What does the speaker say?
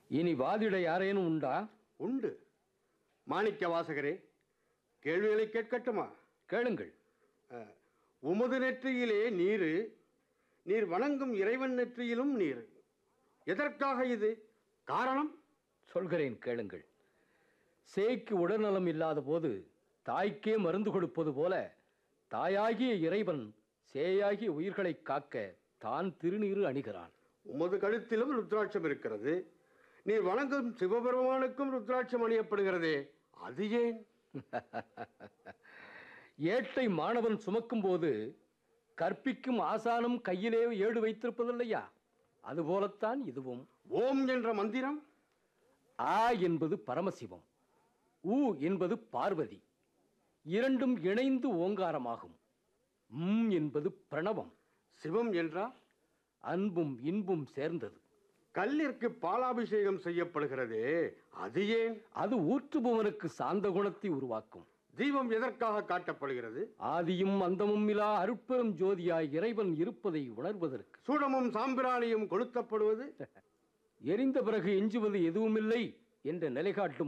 இனி வாதிட யாரேனும் உண்டா உண்டு மாணிக்க வாசகரே கேள்விகளை கேட்கட்டுமா கேளுங்கள் அஹ், உமது நெற்றியிலே நீரு நீர் வணங்கும் இறைவன் நெற்றியிலும் நீர் எதற்காக இது காரணம் சொல்கிறேன் கேளுங்கள் சேய்க்கு உடல்நலம் இல்லாத போது தாய்க்கே மருந்து கொடுப்பது போல தாயாகிய இறைவன் சேயாகிய உயிர்களை காக்க தான் திருநீறு அணிகிறான் உமது கழுத்திலும் ருத்ராட்சம் இருக்கிறது நீர் வணங்கும் சிவபெருமானுக்கும் ருத்ராட்சம் அணியப்படுகிறதே அது ஏன் ஏட்டை மாணவன் சுமக்கும் போது கற்பிக்கும் ஆசானும் கையிலே ஏடு வைத்திருப்பதில்லையா அதுபோலத்தான் இதுவும் ஓம் என்ற மந்திரம் ஆ என்பது பரமசிவம் ஊ என்பது பார்வதி இரண்டும் இணைந்து ஓங்காரமாகும் ம் என்பது பிரணவம் சிவம் என்றால் அன்பும் இன்பும் சேர்ந்தது கல்லிற்கு பாலாபிஷேகம் செய்யப்படுகிறதே அது ஏன் அது ஊற்றுபவனுக்கு சாந்த குணத்தை உருவாக்கும் தீபம் எதற்காக காட்டப்படுகிறது ஆதியும் அந்தமும் இலா அருட்பெரும் ஜோதியாய் இறைவன் இருப்பதை உணர்வதற்கு சூடமும் சாம்பிராணியும் கொளுத்தப்படுவது எரிந்த பிறகு எஞ்சுவது எதுவுமில்லை என்ற நிலைகாட்டும்